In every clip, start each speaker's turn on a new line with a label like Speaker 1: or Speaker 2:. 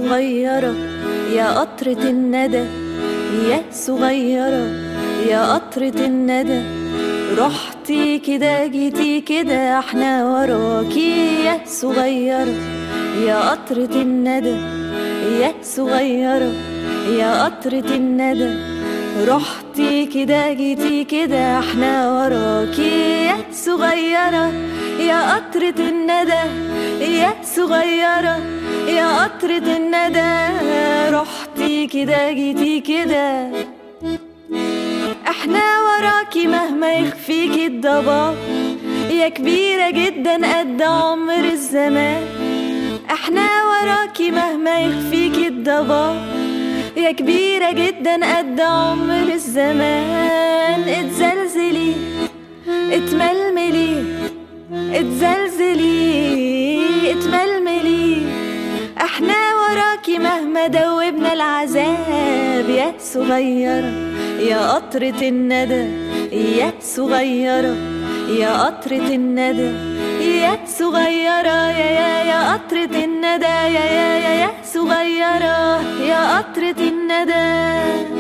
Speaker 1: صغيرة يا قطرة الندى يا صغيرة يا قطرة الندى رحتي كده جيتي كده احنا وراكي يا صغيرة يا قطرة الندى يا صغيرة يا قطرة الندى رحتي كده جيتي كده احنا وراكي يا صغيرة يا قطرة الندى يا صغيرة يا قطرة الندى رحتي كده جيتي كده احنا وراكي مهما يخفيكي الضباب يا كبيرة جدا قد عمر الزمان احنا وراكي مهما يخفيكي الضباب يا كبيرة جدا قد عمر الزمان اتزلزلي اتململي اتزلزلي اتململي احنا وراكي مهما دوبنا العذاب يا صغيرة يا قطرة الندى يا صغيرة يا قطرة الندى يا صغيرة يا يا يا قطرة الندى يا يا يا يا صغيرة يا قطرة الندى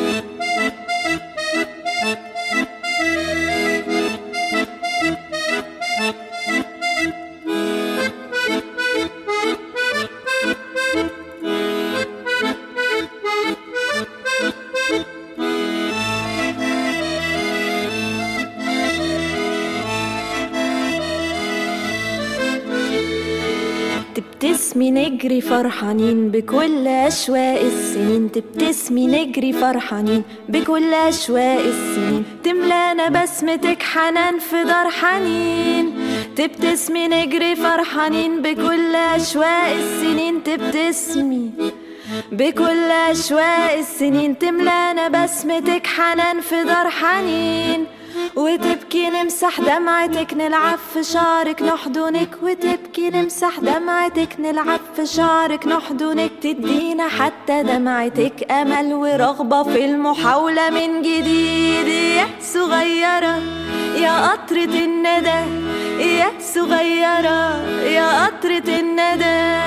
Speaker 1: تبتسمي نجري فرحانين بكل أشواق السنين تبتسمي نجري فرحانين بكل أشواق السنين تملانا بسمتك حنان في دار حنين تبتسمي نجري فرحانين بكل أشواق السنين تبتسمي بكل أشواق السنين تملانا بسمتك حنان في دار حنين وتبكي نمسح دمعتك نلعب في شعرك نحضنك وتبكي نمسح دمعتك نلعب في شعرك نحضنك تدينا حتى دمعتك أمل ورغبة في المحاولة من جديد يا صغيرة يا قطرة الندى يا صغيرة يا قطرة الندى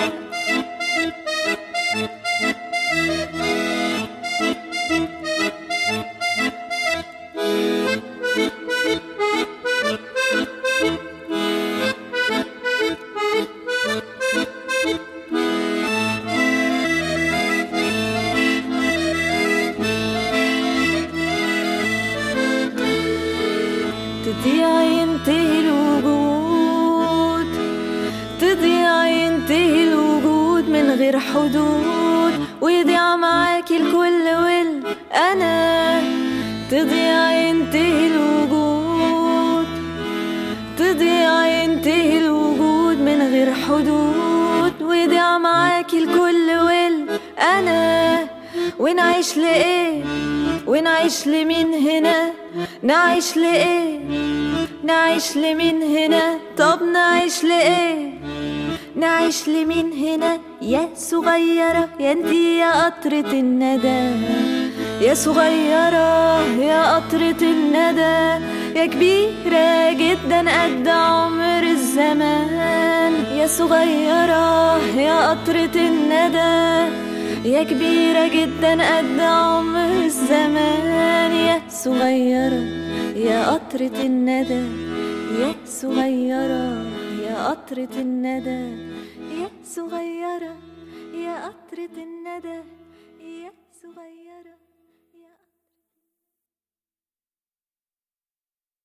Speaker 1: تضيع ينتهي الوجود تضيع ينتهي الوجود من غير حدود ويضيع معاكي الكل والأنا تضيع ينتهي الوجود تضيع ينتهي الوجود من غير حدود ويضيع معاكي الكل والأنا ونعيش لإيه ونعيش لمين هنا نعيش لإيه نعيش لمين هنا طب نعيش لإيه نعيش لمين هنا يا صغيرة يا انتي يا قطرة الندى يا صغيرة يا قطرة الندى يا كبيرة جدا قد عمر الزمان يا صغيرة يا قطرة الندى يا كبيرة جدا قد عمر الزمان يا صغيرة يا قطرة الندى يا صغيرة يا قطرة الندى يا صغيرة يا قطرة الندى يا صغيرة